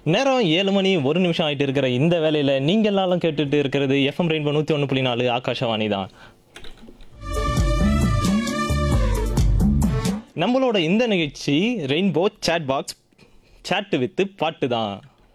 நேரம் ஏழு மணி ஒரு நிமிஷம் ஆயிட்டு இருக்கிற இந்த வேலையில நீங்க எல்லாரும் கேட்டுட்டு இருக்கிறது எஃப்எம் ரெயின்போ நூத்தி ஒன்று புள்ளி நாலு ஆகாஷவாணி தான் நம்மளோட இந்த நிகழ்ச்சி rainbow chat box chat with பாட்டு தான்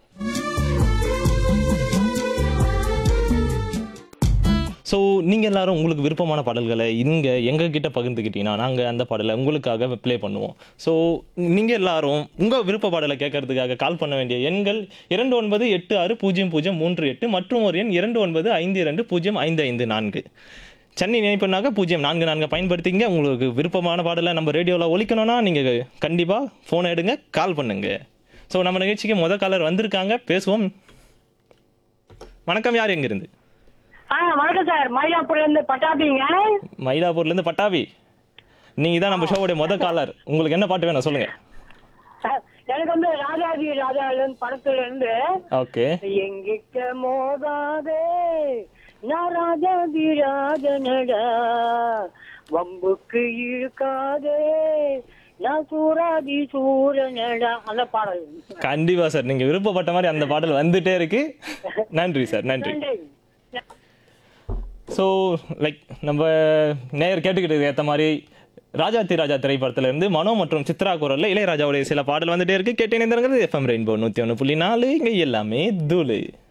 ஸோ நீங்கள் எல்லாரும் உங்களுக்கு விருப்பமான பாடல்களை இங்கே எங்ககிட்ட பகிர்ந்துக்கிட்டீங்கன்னா நாங்கள் அந்த பாடலை உங்களுக்காக ப்ளே பண்ணுவோம் ஸோ நீங்கள் எல்லாரும் உங்கள் விருப்ப பாடலை கேட்கறதுக்காக கால் பண்ண வேண்டிய எண்கள் இரண்டு ஒன்பது எட்டு ஆறு பூஜ்ஜியம் பூஜ்ஜியம் மூன்று எட்டு மற்றும் ஒரு எண் இரண்டு ஒன்பது ஐந்து இரண்டு பூஜ்ஜியம் ஐந்து ஐந்து நான்கு சென்னை நினைப்புனாக்க பூஜ்ஜியம் நான்கு நான்கு பயன்படுத்திங்க உங்களுக்கு விருப்பமான பாடலை நம்ம ரேடியோவில் ஒலிக்கணும்னா நீங்கள் கண்டிப்பாக ஃபோனை எடுங்க கால் பண்ணுங்க ஸோ நம்ம நிகழ்ச்சிக்கு முத காலர் வந்திருக்காங்க பேசுவோம் வணக்கம் யார் எங்கிருந்து ஆ வணக்கம் சார் மயிலாப்பூர்ல இருந்து பட்டாபிங்க மயிலாப்பூர்லேருந்து பட்டாபி நீங்கள் தான் நம்ம ஷோவுடைய முத காலர் உங்களுக்கு என்ன பாட்டு வேணும் சொல்லுங்கள் சார், எனக்கு வந்து ராஜாஜி ராஜா படத்துல இருந்து ஓகே எங்கிட்ட மோதாதே நான் ராஜாஜி ராஜனடா வம்புக்கு இழுக்காதே நான் சூராதி சூரனடா அந்த பாடல் கண்டிப்பாக சார் நீங்கள் விருப்பப்பட்ட மாதிரி அந்த பாடல் வந்துட்டே இருக்கு நன்றி சார் நன்றி நன்றி ஸோ லைக் நம்ம நேயர் கேட்டுக்கிட்டதுக்கு ஏற்ற மாதிரி ராஜாத்தி ராஜா திரைப்படத்துல இருந்து மனோ மற்றும் சித்ரா குரல்ல இளையராஜாவுடைய சில பாடல் வந்துட்டே இருக்கு கேட்டேன் எஃப்எம் ரெயின்போ நூற்றி ஒன்று புள்ளி நாலு இங்கே எல்லாமே தூளு